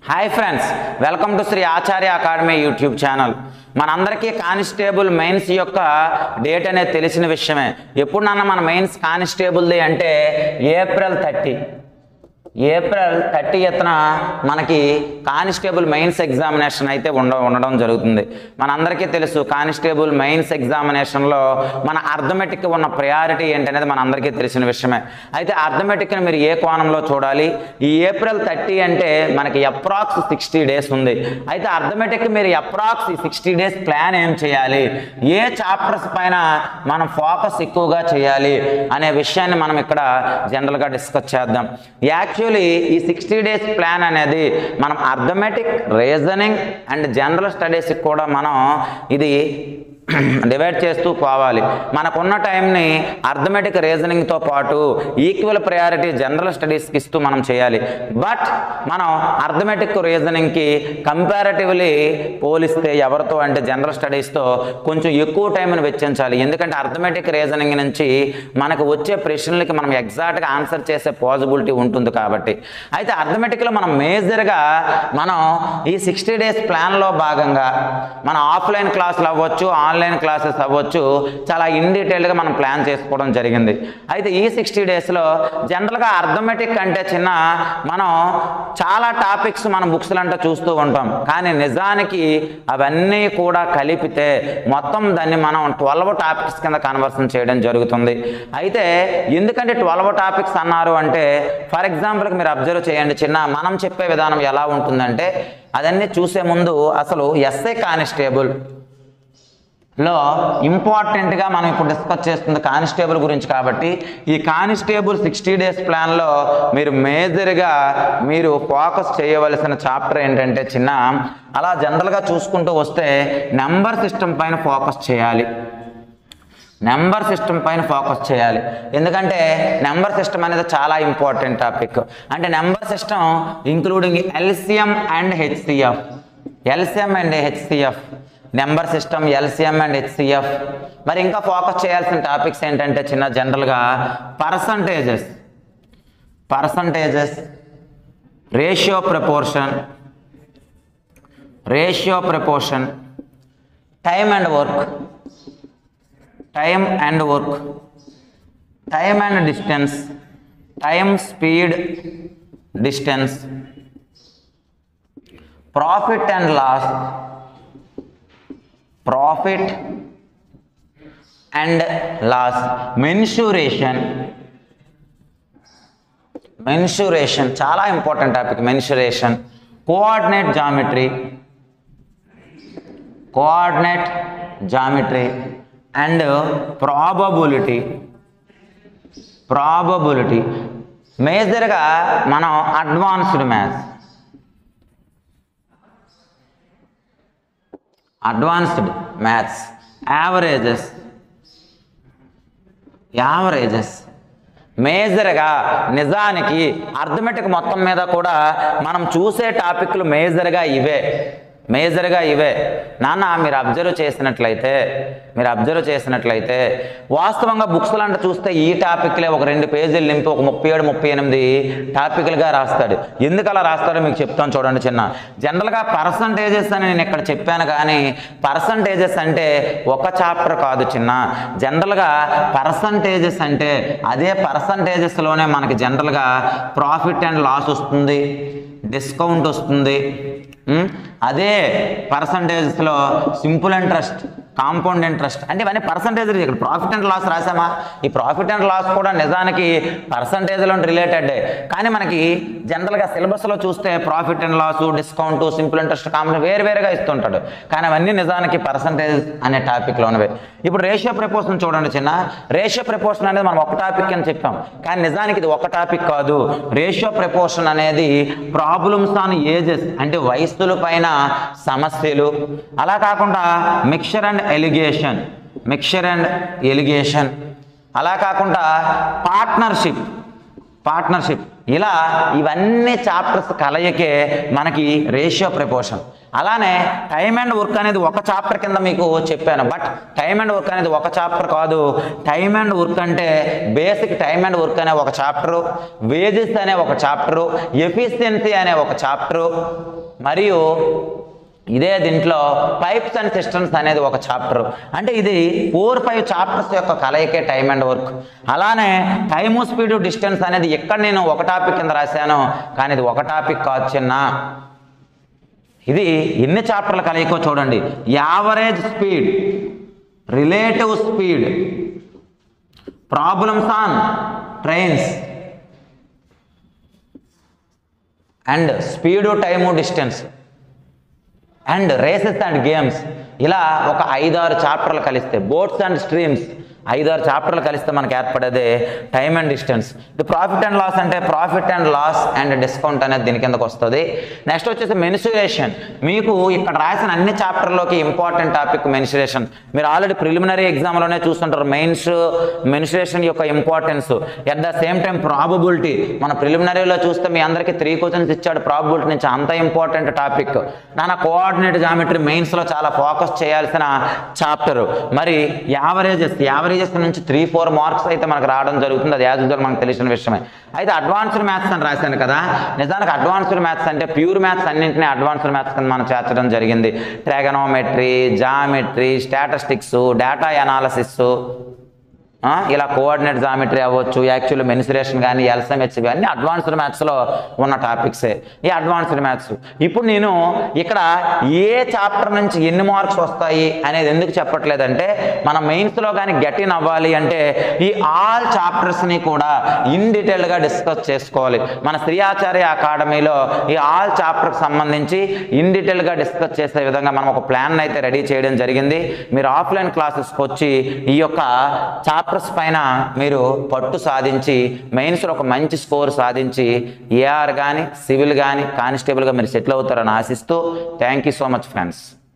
hi friends welcome to Shri Acharya academy YouTube channel మనందరికీ constable mains యొక్క date అనేది తెలిసిన విషయమే ఎప్పుడు నాన్న మన మెయిన్స్ కానిస్టేబుల్ది అంటే ఏప్రిల్ థర్టీ ఏప్రిల్ థర్టీ ఎత్తున మనకి కానిస్టేబుల్ మెయిన్స్ ఎగ్జామినేషన్ అయితే ఉండ ఉండడం జరుగుతుంది మనందరికీ తెలుసు కానిస్టేబుల్ మెయిన్స్ ఎగ్జామినేషన్లో మన అర్థమెటిక్ ఉన్న ప్రయారిటీ ఏంటనేది మనందరికీ తెలిసిన విషయమే అయితే అర్థమెటిక్ని మీరు ఏ కోణంలో చూడాలి ఈ ఏప్రిల్ థర్టీ అంటే మనకి అప్రాక్స్ సిక్స్టీ డేస్ ఉంది అయితే అర్థమెటిక్ మీరు అప్రాక్స్ ఈ సిక్స్టీ డేస్ ప్లాన్ ఏం చేయాలి ఏ చాప్టర్స్ పైన మనం ఫోకస్ ఎక్కువగా చేయాలి అనే విషయాన్ని మనం ఇక్కడ జనరల్గా డిస్కస్ చేద్దాం యాక్చువల్లీ ఈ సిక్స్టీ డేస్ ప్లాన్ అనేది మనం అర్థమెటిక్ రీజనింగ్ అండ్ జనరల్ స్టడీస్కి కూడా మనం ఇది డివైడ్ చేస్తూ పోవాలి మనకున్న టైంని అర్థమెటిక్ రీజనింగ్తో పాటు ఈక్వల్ ప్రయారిటీ జనరల్ స్టడీస్కి ఇస్తూ మనం చేయాలి బట్ మనం అర్థమెటిక్ రీజనింగ్కి కంపారిటివ్లీ పోలిస్తే ఎవరితో అంటే జనరల్ స్టడీస్తో కొంచెం ఎక్కువ టైంని వెచ్చించాలి ఎందుకంటే అర్థమెటిక్ రీజనింగ్ నుంచి మనకు వచ్చే ప్రశ్నలకి మనం ఎగ్జాక్ట్గా ఆన్సర్ చేసే పాసిబిలిటీ ఉంటుంది కాబట్టి అయితే అర్థమెటిక్లో మనం మేజర్గా మనం ఈ సిక్స్టీ డేస్ ప్లాన్లో భాగంగా మన ఆఫ్లైన్ క్లాసులు అవ్వచ్చు ఆన్లైన్ క్లాసెస్ అవ్వచ్చు చాలా ఇన్ డీటెయిల్గా మనం ప్లాన్ చేసుకోవడం జరిగింది అయితే ఈ సిక్స్టీ డేస్లో జనరల్గా అర్థమెటిక్ అంటే చిన్న మనం చాలా టాపిక్స్ మన బుక్స్లు అంటే చూస్తూ ఉంటాం కానీ నిజానికి అవన్నీ కూడా కలిపితే మొత్తం దాన్ని మనం ట్వెల్వ్ టాపిక్స్ కింద కన్వర్షన్ చేయడం జరుగుతుంది అయితే ఎందుకంటే ట్వెల్వ్ టాపిక్స్ అన్నారు అంటే ఫర్ ఎగ్జాంపుల్కి మీరు అబ్జర్వ్ చేయండి చిన్న మనం చెప్పే విధానం ఎలా ఉంటుందంటే అదన్నీ చూసే ముందు అసలు ఎస్ఐ కానిస్టేబుల్ లో ఇంపార్టెంట్గా మనం ఇప్పుడు డిస్కస్ చేస్తుంది కానిస్టేబుల్ గురించి కాబట్టి ఈ కానిస్టేబుల్ సిక్స్టీ డేస్ ప్లాన్లో మీరు మేజర్గా మీరు ఫోకస్ చేయవలసిన చాప్టర్ ఏంటంటే చిన్న అలా జనరల్గా చూసుకుంటూ వస్తే నెంబర్ సిస్టమ్ పైన ఫోకస్ చేయాలి నెంబర్ సిస్టమ్ పైన ఫోకస్ చేయాలి ఎందుకంటే నెంబర్ సిస్టమ్ అనేది చాలా ఇంపార్టెంట్ టాపిక్ అంటే number system including LCM and HCF LCM and HCF number system LCM and HCF మరి ఇంకా ఫోకస్ చేయాల్సిన టాపిక్స్ ఏంటంటే చిన్న జనరల్గా percentages percentages ratio proportion ratio proportion time and work time and work time and distance time speed distance profit and loss profit and loss mensuration మెన్షూరేషన్ చాలా important topic mensuration coordinate geometry coordinate geometry and probability probability మేజర్గా మనం advanced maths advanced maths averages averages మేజర్గా నిజానికి arithmetic మొత్తం మీద కూడా మనం చూసే టాపిక్లు మేజర్గా ఇవే మేజర్గా ఇవే నాన్న మీరు అబ్జర్వ్ చేసినట్లయితే మీరు అబ్జర్వ్ చేసినట్లయితే వాస్తవంగా బుక్స్లు అంటే చూస్తే ఈ టాపిక్లే ఒక రెండు పేజీలు నింపి ఒక ముప్పై ఏడు ముప్పై ఎనిమిది టాపిక్లుగా రాస్తాడు ఎందుకు అలా రాస్తాడో మీకు చెప్తాను చూడండి చిన్న జనరల్గా పర్సంటేజెస్ అని నేను ఇక్కడ చెప్పాను కానీ పర్సంటేజెస్ అంటే ఒక చాప్టర్ కాదు చిన్న జనరల్గా పర్సంటేజెస్ అంటే అదే పర్సంటేజెస్లోనే మనకి జనరల్గా ప్రాఫిట్ అండ్ లాస్ వస్తుంది డిస్కౌంట్ వస్తుంది ఉమ్, అదే పర్సంటేజెస్లో సింపుల్ ఇంట్రెస్ట్ కాంపౌండ్ ఇంట్రెస్ట్ అంటే ఇవన్నీ పర్సంటేజ్ ఇక్కడ ప్రాఫిట్ అండ్ లాస్ రాసామా ఈ ప్రాఫిట్ అండ్ లాస్ కూడా నిజానికి పర్సంటేజ్లో రిలేటెడ్ కానీ మనకి జనరల్గా సిలబస్లో చూస్తే profit and loss discount simple interest compound వేరు వేరుగా ఇస్తుంటాడు కానీ అవన్నీ నిజానికి పర్సంటేజ్ అనే టాపిక్లో ఉన్నవి ఇప్పుడు రేషియో ప్రపోర్షన్ చూడండి చిన్న రేషియో ప్రపోర్షన్ అనేది మనం ఒక టాపిక్ అని చెప్పాం కానీ నిజానికి ఇది ఒక టాపిక్ కాదు రేషియో ప్రపోర్షన్ అనేది ప్రాబ్లమ్స్ ఆన్ ఏజెస్ అంటే వయస్సుల పైన సమస్యలు అలా కాకుండా mixture and alligation mixture and alligation అలా కాకుండా పార్ట్నర్షిప్ పార్ట్నర్షిప్ ఇలా ఇవన్నీ చాప్టర్స్ కలయికే మనకి రేషియో ప్రపోర్షన్ అలానే టైమ్ అండ్ వర్క్ అనేది ఒక చాప్టర్ కింద మీకు చెప్పాను బట్ టైమ్ అండ్ వర్క్ అనేది ఒక చాప్టర్ కాదు టైమ్ అండ్ వర్క్ అంటే బేసిక్ టైమ్ అండ్ వర్క్ అనే ఒక చాప్టరు వేజెస్ అనే ఒక చాప్టరు ఎఫిషియన్సీ అనే ఒక చాప్టరు మరియు ఇదే దీంట్లో పైప్స్ అండ్ సిస్టమ్స్ అనేది ఒక చాప్టర్ అంటే ఇది ఫోర్ ఫైవ్ చాప్టర్స్ యొక్క కలయికే టైం అండ్ వర్క్ అలానే టైము స్పీడ్ డిస్టెన్స్ అనేది ఎక్కడ నేను ఒక టాపిక్ కింద రాశాను కానీ ఇది ఒక టాపిక్ కాదు చిన్న ఇది ఎన్ని చాప్టర్ల కలయికో చూడండి average speed relative speed problems on trains and speed time distance and races and games ఇలా ఒక ఐదారు చాప్టర్లు కలిస్తే బోట్స్ అండ్ స్ట్రీమ్స్ ఐదారు చాప్టర్లు కలిస్తే మనకి ఏర్పడేది టైమ్ అండ్ డిస్టెన్స్ ఇది ప్రాఫిట్ అండ్ లాస్ అంటే profit and loss and discount అనేది దీని కిందకు వస్తుంది నెక్స్ట్ వచ్చేసి మెన్సురేషన్ మీకు ఇక్కడ రాసిన అన్ని చాప్టర్లోకి ఇంపార్టెంట్ టాపిక్ మెన్సురేషన్ మీరు ఆల్రెడీ ప్రిలిమినరీ ఎగ్జామ్లోనే చూస్తుంటారు మెయిన్స్ మెన్సురేషన్ యొక్క importance at the same time probability మన ప్రిలిమినరీలో చూస్తే మీ అందరికీ త్రీ క్వశ్చన్స్ ఇచ్చాడు ప్రాబబిలిటీ నుంచి అంత ఇంపార్టెంట్ టాపిక్ నాన్న కోఆర్డినేట్ జామెట్రీ మెయిన్స్లో చాలా ఫోకస్ చేయాల్సిన చాప్టర్ మరి యావరేజెస్ యావరేజెస్ నుంచి త్రీ ఫోర్ మార్క్స్ అయితే మనకు రావడం జరుగుతుంది అది యాజ్ యూజువల్ మనకు తెలిసిన విషయమే అయితే అడ్వాన్స్డ్ మ్యాథ్స్ అని రాశాను కదా నిజానికి అడ్వాన్స్డ్ మ్యాథ్స్ అంటే ప్యూర్ మ్యాథ్స్ అన్నింటినీ అడ్వాన్స్డ్ మ్యాథ్స్ కింద మనం చేర్చడం జరిగింది trigonometry geometry statistics data analysis ah, ఇలా కోఆర్డినేట్ జామెట్రీ అవ్వచ్చు యాక్చువల్ మెన్సురేషన్ కానీ ఎల్సఎంహెచ్ కానీ అడ్వాన్స్డ్ మ్యాథ్స్లో ఉన్న టాపిక్సే ఈ అడ్వాన్స్డ్ మ్యాథ్స్ ఇప్పుడు నేను ఇక్కడ ఏ చాప్టర్ నుంచి ఎన్ని మార్క్స్ వస్తాయి అనేది ఎందుకు చెప్పట్లేదంటే మన మెయిన్స్లో కానీ గెట్ ఇన్ అవ్వాలి అంటే ఈ ఆల్ చాప్టర్స్ని కూడా ఇన్ డీటెయిల్గా డిస్కస్ చేసుకోవాలి మన శ్రీ ఆచార్య అకాడమీలో ఈ ఆల్ చాప్టర్కి సంబంధించి ఇన్ డీటెయిల్గా డిస్కస్ చేసే విధంగా మనం ఒక ప్లాన్ అయితే రెడీ చేయడం జరిగింది మీరు ఆఫ్లైన్ క్లాసెస్కి వచ్చి ఈ యొక్క చాప్టర్స్ పైన మీరు పట్టు సాధించి మెయిన్స్లో ఒక మంచి స్కోర్ సాధించి ఏఆర్ కానీ సివిల్ కానీ కానిస్టేబుల్గా మీరు సెటిల్ అవుతారని ఆశిస్తూ thank you so much friends